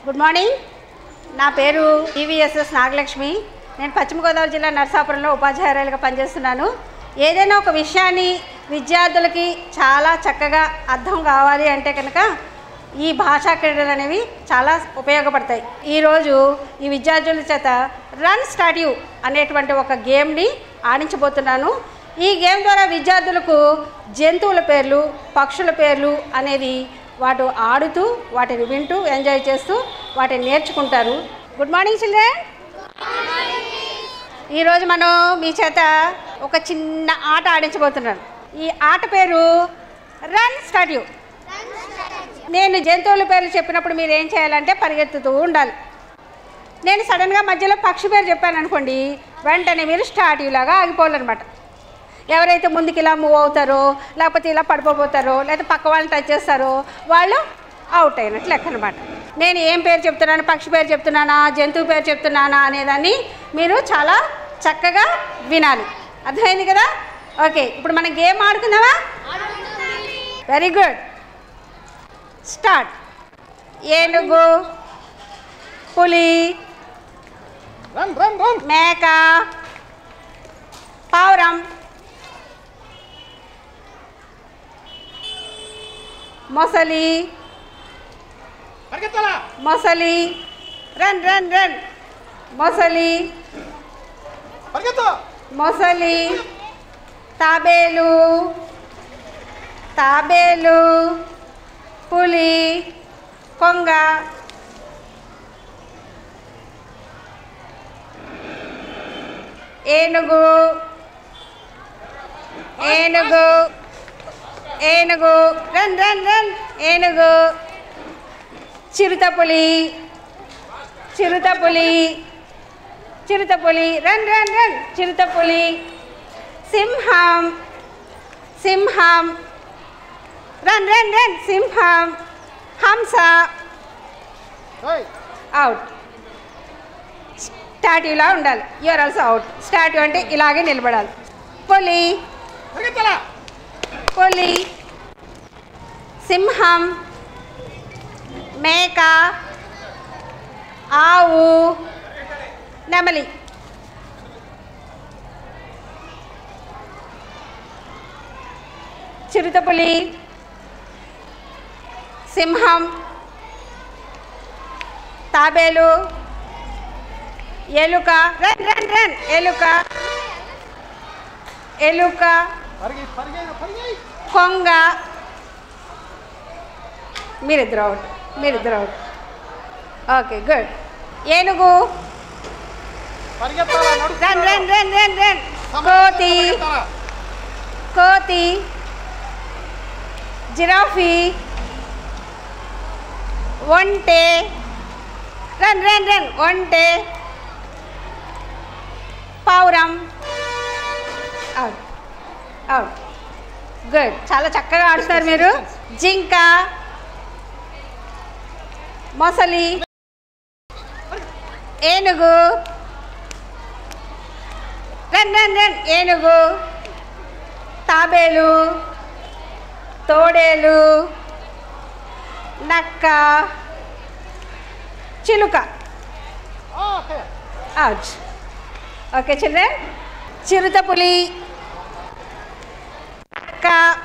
Good morning నా పేరు ఈవీఎస్ఎస్ నాగలక్ష్మి నేను పశ్చిమ గోదావరి జిల్లా నర్సాపురంలో ఉపాధ్యాయురాలుగా పనిచేస్తున్నాను ఏదైనా ఒక విషయాన్ని విద్యార్థులకి చాలా చక్కగా అర్థం కావాలి అంటే కనుక ఈ భాషా క్రీడలు అనేవి చాలా ఉపయోగపడతాయి ఈరోజు ఈ విద్యార్థుల చేత రన్ స్టాట్యూ అనేటువంటి ఒక గేమ్ని ఆడించబోతున్నాను ఈ గేమ్ ద్వారా విద్యార్థులకు జంతువుల పేర్లు పక్షుల పేర్లు అనేది వాటి ఆడుతూ వాటిని వింటూ ఎంజాయ్ చేస్తూ వాటిని నేర్చుకుంటారు గుడ్ మార్నింగ్ చిల్డ్రన్ ఈరోజు మనం మీ చేత ఒక చిన్న ఆట ఆడించబోతున్నాను ఈ ఆట పేరు రన్ స్టాట్యూ నేను జంతువుల పేర్లు చెప్పినప్పుడు మీరు ఏం చేయాలంటే పరిగెత్తుతూ ఉండాలి నేను సడన్గా మధ్యలో పక్షి పేరు చెప్పాను అనుకోండి వెంటనే మీరు స్టాట్యూ లాగా ఆగిపోవాలన్నమాట ఎవరైతే ముందుకు ఇలా మూవ్ అవుతారో లేకపోతే ఇలా పడిపోతారో లేకపోతే పక్క వాళ్ళని టచ్ చేస్తారో వాళ్ళు అవుట్ అయినట్లు లెక్క అనమాట నేను ఏం పేరు చెప్తున్నాను పక్షి పేరు చెప్తున్నానా జంతువు పేరు చెప్తున్నానా అనేదాన్ని మీరు చాలా చక్కగా వినాలి అర్థమైంది కదా ఓకే ఇప్పుడు మనం గేమ్ ఆడుకుందామా వెరీ గుడ్ స్టార్ట్ ఏనుగు పులి రన్ రన్ రన్ మేక పావురం మొసలి పరిగెత్తాలా మొసలి రన్ రన్ రన్ మొసలి పరిగెత్తు మొసలి తాబేలు తాబేలు పులి కొంగ ఏనుగు ఏనుగు ఏనుగు రన్ రన్ రన్ ఏనుగు చిరుతపులి చిరుతపులి చిరుతపులి రన్ రన్ రన్ చిరుతపులి సింహం సింహం రన్ రన్ రన్ సింహం హంస ఏయ్ అవుట్ స్టాట్యూలా ఉండాలి యూఆర్ ఆల్సో అవుట్ స్టాట్యూ అంటే ఇలాగే నిలబడాలి పులి పరిగెత్తాలా పులి సింహం మేక ఆవు నెమలి చిరుతపులి సింహం తాబేలు ఎలుక రన్ రన్ రన్ ఎలుక ఎలుక పరిగె పరిగె పరిగె కొంగ మీరిద్దరు అవుట్ మీరిద్దరు అవుట్ ఓకే గుడ్ ఏనుగు పరిగెత్తాలా రన్ రన్ నడుస్తున్నాడు. రన్ రన్ రన్ సమయం కోతి పరిగెత్తాలా. కోతి జిరాఫీ ఒంటె రన్ రన్ రన్ ఒంటె పావురం అవుట్ అవుట్ గుడ్ చాలా చక్కగా ఆడుతున్నారు మీరు జింక మొసలి ఏనుగు రన్ రన్ రన్ ఏనుగు తాబేలు తోడేలు నక్క చిలుక ఆ, ఓకే అవుట్ ఓకే చిల్డ్రన్ చిరుతపులి నక్క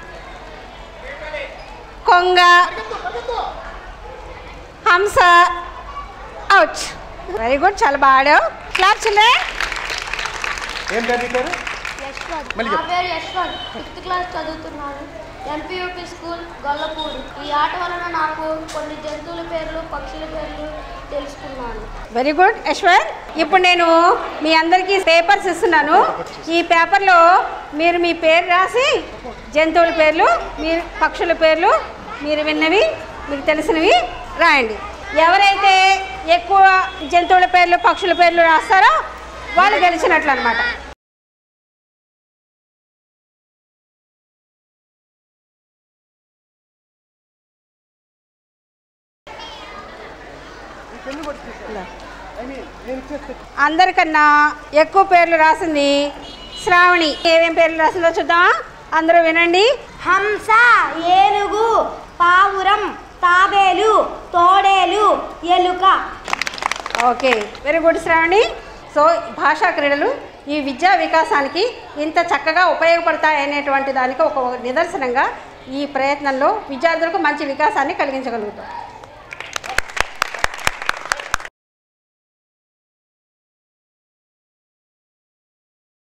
కొంగ పరిగెత్తు పరిగెత్తు హంస అవుట్ వెరీ గుడ్ చాలా బాగా ఆడావు క్లాప్ చిల్డ్రన్ ఏం పేరు నీ పేరు యశ్వంత్ మళ్ళీ నా చెప్పు. పేరు యశ్వంత్ ఫిఫ్త్ క్లాస్ చదువుతున్నాను ఎన్పియూపి స్కూల్ గొల్లపూడి ఈ ఆట వలన నాకు కొన్ని జంతువుల పేర్లు పక్షుల పేర్లు తెలుసుకున్నాను వెరీ గుడ్ యశ్వర్ ఇప్పుడు నేను మీ అందరికీ పేపర్స్ ఇస్తున్నాను ఈ పేపర్లో మీరు మీ పేరు రాసి జంతువుల పేర్లు మీరు పక్షుల పేర్లు మీరు విన్నవి మీకు తెలిసినవి రాయండి ఎవరైతే ఎక్కువ జంతువుల పేర్లు పక్షుల పేర్లు రాస్తారో వాళ్ళు గెలిచినట్లు అనమాట పెన్ను పట్టుకుంటా నేను ఇచ్చేస్తే అందరికన్నా ఎక్కువ పేర్లు రాసింది శ్రావణి ఏమేం పేర్లు రాసిందో చూద్దామా అందరూ వినండి హంస ఏనుగు పావురం తాబేలు తోడేలు ఎలుక okay very good Sravani so భాషా క్రీడలు ఈ విద్యా వికాసానికి ఇంత చక్కగా ఉపయోగపడతాయి అనేటువంటి దానికి ఒక నిదర్శనంగా ఈ ప్రయత్నంలో విద్యార్థులకు మంచి వికాసాన్ని కలిగించగలుగుతాం